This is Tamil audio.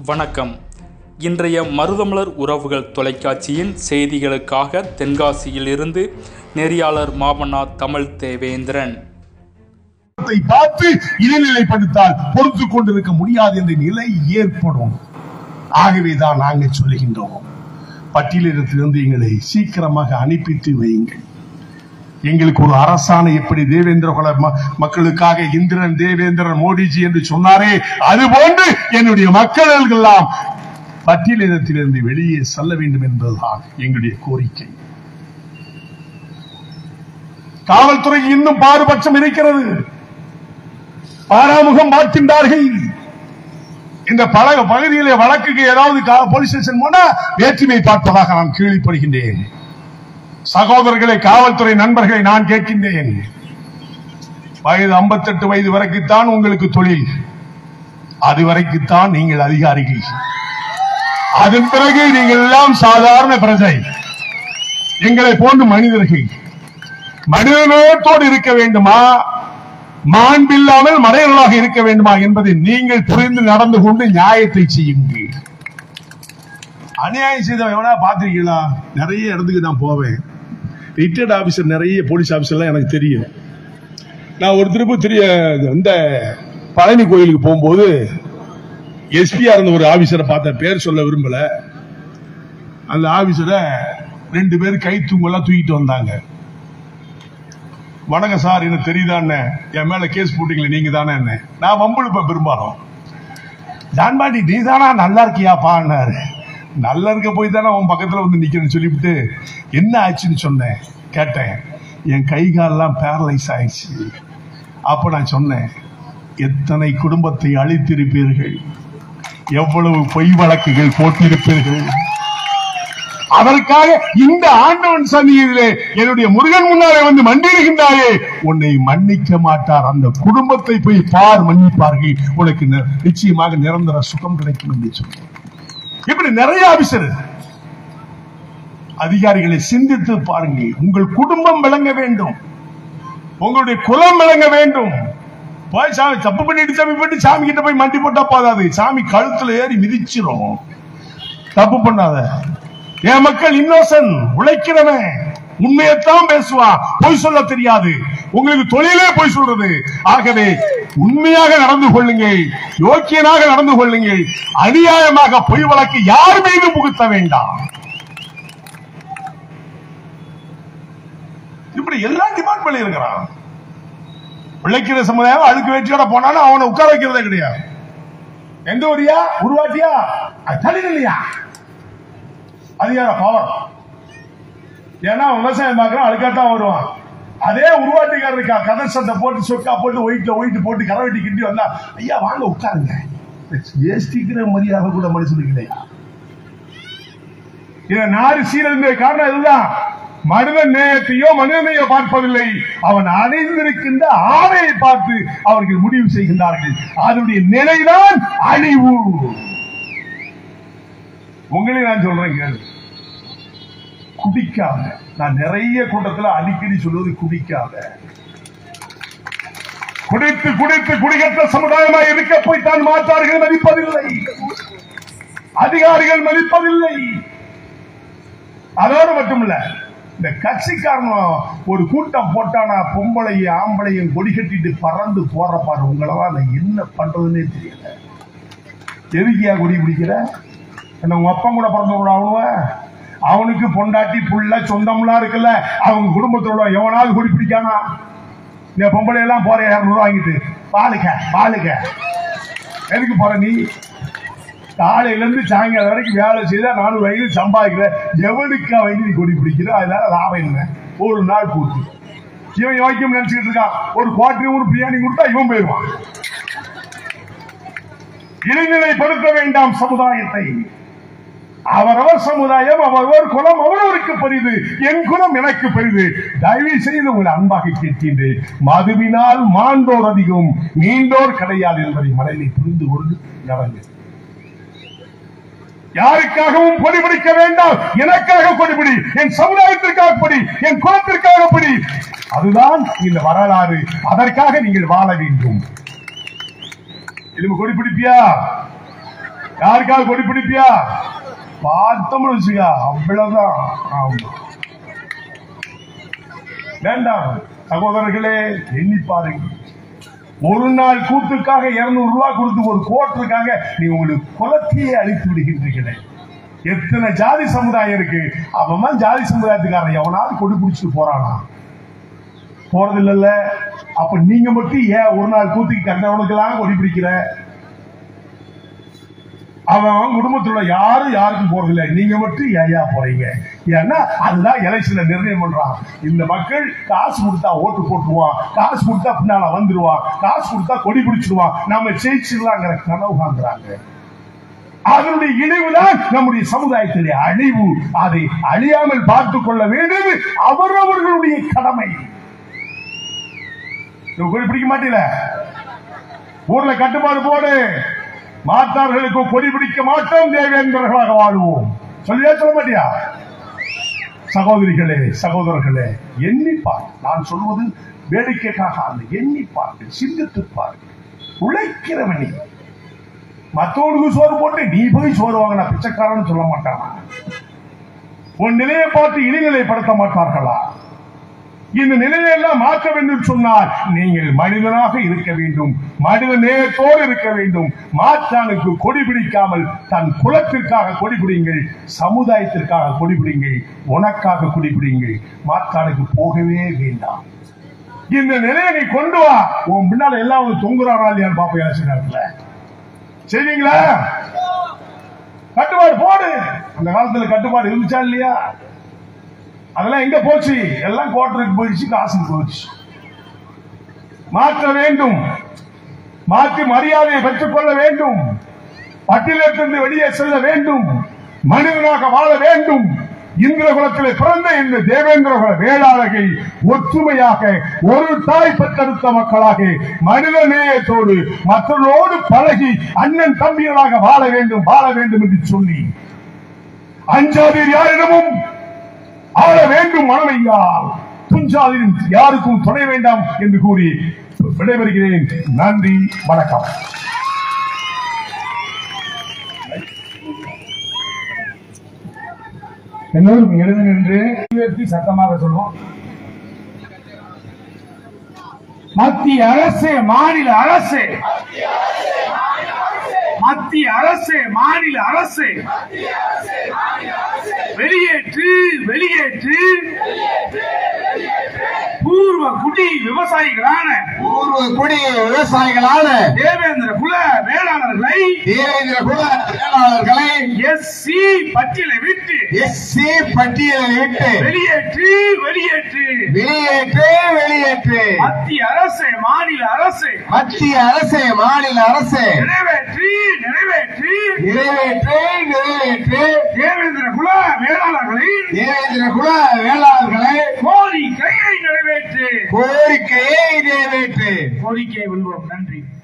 வணக்கம் இன்றைய மருதமலர் உறவுகள் தொலைக்காட்சியின் செய்திகளுக்காக தென்காசியிலிருந்து நெறியாளர் மாமன்னா தமிழ் தேவேந்திரன் அதை பார்த்து இடைநிலைப்படுத்தால் பொறுத்துக் கொண்டிருக்க முடியாது என்ற நிலை ஏற்படும் ஆகவேதான் நாங்கள் சொல்லுகின்றோம் பட்டியலிடத்திலிருந்து எங்களை சீக்கிரமாக அனுப்பித்து வையுங்கள் எங்களுக்கு ஒரு அரசாணை எப்படி தேவேந்திர குல ம- மக்களுக்காக இந்திரன் தேவேந்திரன் மோடிஜி என்று சொன்னாரே அதுபோன்று என்னுடைய மக்கள் எல்லாம் பட்டியலிடத்திலிருந்து வெளியே செல்ல வேண்டும் என்பதுதான் எங்களுடைய கோரிக்கை காவல்துறை இன்னும் பாரபட்சம் இருக்கிறது பாராமுகம் பார்க்கின்றார்கள் இந்த பல பகுதியிலே வழக்குக்கு ஏதாவது கா- போலீஸ் ஸ்டேஷன் போனா வேற்றுமை பார்ப்பதாக நான் கேள்விப்படுகின்றேன் சகோதரர்களை காவல்துறை நண்பர்களை நான் கேட்கின்றேன் வயது 58 வயது வரைக்குத்தான் உங்களுக்கு தொழில் அது வரைக்குத்தான் நீங்கள் அதிகாரிகள் அதன் பிறகு நீங்கள் எல்லாம் சாதாரண பிரஜை எங்களை போன்ற மனிதர்கள் மனிதனோட்டோடு இருக்க வேண்டுமா மாண்பில்லாமல் மடையர்களாக இருக்க வேண்டுமா என்பதை நீங்கள் புரிந்து நடந்து கொண்டு நியாயத்தை செய்யுங்கள் அநியாயம் செய்த எவனா பாத்திருக்கீங்களா நிறைய இடத்துக்கு நான் போவேன் ரிட்டையர்ட் ஆபீசர் நிறைய போலீஸ் ஆபீசர்லாம் எனக்கு தெரியும் நான் ஒரு திரும்ப தெரிய இந்த பழனி கோயிலுக்கு போகும்போது எஸ்பியா இருந்த ஒரு ஆபீசரை பார்த்தேன் பேர் சொல்ல விரும்பல அந்த ஆபீசரை ரெண்டு பேர் கை தூங்கெல்லாம் தூக்கிட்டு வந்தாங்க வணக்கம் சார் எனக்கு தெரியுதான்னு என் மேல கேஸ் போட்டீங்களே நீங்க தானே என்ன நான் வம்புழுப்பேன் பெரும்பாலும் ஜான்பாண்டி நீ தானா நல்லா இருக்கியாப்பான்னாரு நல்லா இருக்க போய் தானே உன் பக்கத்துல வந்து நிக்கிறேன்னு சொல்லிவிட்டு என்ன ஆச்சுன்னு சொன்னேன் கேட்டேன் என் கை காலெல்லாம் பேரலைஸ் ஆயிடுச்சு அப்ப நான் சொன்னேன் எத்தனை குடும்பத்தை அழித்திருப்பீர்கள் எவ்வளவு பொய் வழக்குகள் போட்டிருப்பீர்கள் அதற்காக இந்த ஆண்டவன் சந்நிதியிலே என்னுடைய முருகன் முன்னாலே வந்து மண்டிடுகின்றாயே உன்னை மன்னிக்க மாட்டார் அந்த குடும்பத்தை போய் பார் மன்னிப்பார்கள் உனக்கு நி- நிச்சயமாக நிரந்தர சுகம் கிடைக்கும் என்று சொன்னேன் இப்படி நிறைய ஆபிசர் அதிகாரிகளை சிந்தித்து பாருங்கள் உங்கள் குடும்பம் விளங்க வேண்டும் உங்களுடைய குலம் விளங்க வேண்டும் போய் சாமி தப்பு பண்ணிட்டு சாமி போட்டு சாமி கிட்ட போய் மண்டி போட்டா போதாது சாமி கழுத்துல ஏறி மிதிச்சிரும் தப்பு பண்ணாத என் மக்கள் இன்னோசன் உழைக்கிறவன் உண்மையைத்தான் பேசுவான் பொய் சொல்ல தெரியாது உங்களுக்கு தொழிலே பொய் சொல்றது ஆகவே உண்மையாக நடந்து கொள்ளுங்கள் யோக்கியனாக நடந்து கொள்ளுங்கள் அநியாயமாக பொய் வழக்கு யார் மீது புகுத்த வேண்டாம் இப்படி எல்லா டிமாண்ட் பண்ணி இருக்கிறான் உழைக்கிற சமுதாயம் அழுக்கு வேட்டியோட போனாலும் அவனை உட்கார வைக்கிறதே கிடையாது எந்த ஊரியா உருவாட்டியா அது தள்ளி இல்லையா அதிகார பவர் ஏன்னா அவன் விவசாயம் பார்க்கறான் அழுக்காத்தான் வருவான் அதே உருவாட்டிக்காரர் இருக்கா கதை சட்டை போட்டு சொக்கா போட்டு ஒயிட்ல ஒயிட் போட்டு கரை வெட்டி கிண்டி வந்தா ஐயா வாங்க உட்காருங்க ஏஸ்டிக்கிற மரியாதை கூட மனுஷனுக்கு இல்லையா இத நாடு சீரழிந்த காரணம் இதுதான் மனித நேயத்தையோ மனித நேய பார்ப்பதில்லை அவன் அணிந்திருக்கின்ற ஆணையை பார்த்து அவர்கள் முடிவு செய்கின்றார்கள் அதனுடைய நிலைதான் அழிவு உங்களை நான் சொல்றேன் கேளு குடிக்காத நான் நிறைய கூட்டத்துல அடிக்கடி சொல்வது குடிக்காத குடித்து குடித்து குடிகட்ட சமுதாயமாக இருக்க போய் தான் மாற்றார்கள் மதிப்பதில்லை அதிகாரிகள் மதிப்பதில்லை அதோடு மட்டுமல்ல இந்த கட்சிக்காரன் ஒரு கூட்டம் போட்டானா பொம்பளையும் ஆம்பளையும் கொடி கட்டிட்டு பறந்து போற பாரு உங்களெல்லாம் நான் என்ன பண்றதுன்னே தெரியல எதுக்கியா கொடி பிடிக்கிற என்ன உங்க அப்பா கூட பிறந்தவங்கள அவனுவ அவனுக்கு பொண்டாட்டி புள்ள சொந்தம்லாம் இருக்குல்ல அவங்க குடும்பத்தோட எவனாவது கொடி பிடிக்கானா இந்த பொம்பளை எல்லாம் போற இரநூறுவா வாங்கிட்டு பாலுக்க பாலுக்க எதுக்கு போற நீ காலையில இருந்து சாயங்காலம் வரைக்கும் வேலை செய்தா நானூறு வயது சம்பாதிக்கிற எவனுக்கா வைத்து நீ கொடி பிடிக்கிற அதனால லாபம் என்ன ஒரு நாள் பூர்த்தி இவன் யோக்கியம் நினைச்சுக்கிட்டு இருக்கான் ஒரு குவாட்டரி ஒரு பிரியாணி கொடுத்தா இவன் போயிடுவான் இளைநிலைப்படுத்த வேண்டாம் சமுதாயத்தை அவரவர் சமுதாயம் அவரவர் குலம் அவரவருக்கு பெரிது என் குலம் எனக்கு பெரிது தயவு செய்து உங்களை அன்பாக கேட்கின்றேன் மதுவினால் மாண்டோர் அதிகம் நீண்டோர் கிடையாது என்பதை மனதில் புரிந்து கொண்டு நடந்து யாருக்காகவும் கொடிபிடிக்க வேண்டாம் எனக்காக கொடிபிடி என் சமுதாயத்திற்காக படி என் குலத்திற்காக படி அதுதான் இந்த வரலாறு அதற்காக நீங்கள் வாழ வேண்டும் இது கொடி பிடிப்பியா யாருக்காவது கொடி பிடிப்பியா பார்த்தோம்னு வச்சுக்க அவ்வளவுதான் ஆமா வேண்டாம் சகோதரர்களே எண்ணி பாருங்க ஒரு நாள் கூத்துக்காக இருநூறு ரூபாய் கொடுத்து ஒரு கோட்டருக்காக நீ உங்களுக்கு குலத்தையே அழித்து விடுகின்றீர்களே எத்தனை ஜாதி சமுதாயம் இருக்கு அவன் ஜாதி சமுதாயத்துக்காரன் எவனாவது கொடி பிடிச்சிட்டு போறானா போறது இல்லல்ல அப்ப நீங்க மட்டும் ஏன் ஒரு நாள் கூத்துக்கு கண்டவனுக்கெல்லாம் கொடி பிடிக்கிற அவன் அவன் குடும்பத்துல யாரும் யாருக்கும் போறதில்ல நீங்க மட்டும் ஏயா போறீங்க ஏன்னா அதுதான் எலெக்ஷன்ல நிர்ணயம் பண்றான் இந்த மக்கள் காசு கொடுத்தா ஓட்டு போட்டுருவான் காசு கொடுத்தா பின்னால வந்துருவான் காசு கொடுத்தா கொடி பிடிச்சிடுவான் நம்ம ஜெயிச்சிடலாங்கிற கனவு காண்கிறாங்க அதனுடைய இழிவுதான் நம்முடைய சமுதாயத்திலே அழிவு அதை அழியாமல் பார்த்துக் கொள்ள வேண்டியது அவரவர்களுடைய கடமை நீ கொடி பிடிக்க மாட்டீல ஊர்ல கட்டுப்பாடு போடு மாற்றார்களுக்கு கொடி பிடிக்க மாட்டோம் தேவேந்திரர்களாக வாழ்வோம் சொல்லியா சொல்ல மாட்டியா சகோதரிகளே சகோதரர்களே எண்ணிப்பார் நான் சொல்வது வேடிக்கைக்காக அந்த எண்ணிப்பார்கள் சிந்தித்து பாருங்கள் உழைக்கிறவன் நீ மத்தவனுக்கு சோறு போட்டு நீ போய் சோறு வாங்கின பிச்சைக்காரன்னு சொல்ல மாட்டானா உன் நிலையை பார்த்து இழிநிலைப்படுத்த மாட்டார்களா இந்த நிலையெல்லாம் மாற்ற வேண்டும் சொன்னால் நீங்கள் மனிதனாக இருக்க வேண்டும் மனித நேயத்தோடு இருக்க வேண்டும் மாற்றானுக்கு கொடி பிடிக்காமல் தன் குலத்திற்காக கொடி பிடிங்கள் சமுதாயத்திற்காக கொடி பிடிங்கள் உனக்காக கொடி பிடிங்கள் மாற்றானுக்கு போகவே வேண்டாம் இந்த நிலையை நீ கொண்டு வா உன் பின்னால எல்லாம் வந்து தொங்குறாரா இல்லையான்னு பாப்பா யாச்சு நேரத்துல செய்வீங்களா கட்டுப்பாடு போடு அந்த காலத்துல கட்டுப்பாடு இருந்துச்சா இல்லையா அதெல்லாம் எங்க போச்சு எல்லாம் கோட்டருக்கு போயிடுச்சு காசுக்கு போயிடுச்சு மாற்ற வேண்டும் மாற்றி மரியாதையை பெற்றுக் கொள்ள வேண்டும் பட்டியலிருந்து வெளியே செல்ல வேண்டும் மனிதனாக வாழ வேண்டும் இந்திர குலத்திலே பிறந்த இந்த தேவேந்திர குல வேளாளர்கள் ஒற்றுமையாக ஒரு தாய் பெற்றெடுத்த மக்களாக மனித நேயத்தோடு மற்றவர்களோடு பழகி அண்ணன் தம்பிகளாக வாழ வேண்டும் வாழ வேண்டும் என்று சொல்லி அஞ்சாதீர் யாரிடமும் ஆள வேண்டும் மனமையால் துஞ்சாதின் யாருக்கும் துணை வேண்டாம் என்று கூறி விடைபெறுகிறேன் நன்றி வணக்கம் எல்லோரும் எழுந்து நின்று உயர்த்தி சத்தமாக சொல்லுவோம் மத்திய அரசு மாநில அரசு மத்திய அரசு மாநில அரசு வெளியேற்று வெளியேற்று பூர்வ குடி விவசாயிகளான பூர்வ குடி விவசாயிகளான தேவேந்திர குல வேளாளர்களை தேவேந்திர குல வேளாளர்களை எஸ்சி பட்டியலை விட்டு எஸ்சி பட்டியலை விட்டு வெளியேற்று வெளியேற்று வெளியேற்று வெளியேற்று மத்திய அரசு மாநில அரசு மத்திய அரசு மாநில அரசு நிறைவேற்றி நிறைவேற்றி நிறைவேற்று நிறைவேற்று தேவேந்திர குல வேளாளர்களின் தேவேந்திர குல வேளாளர்களை கோரிக்கையை நிறைவேற்று கோரிக்கையை நிறைவேற்று கோரிக்கையை வெல்வோம் நன்றி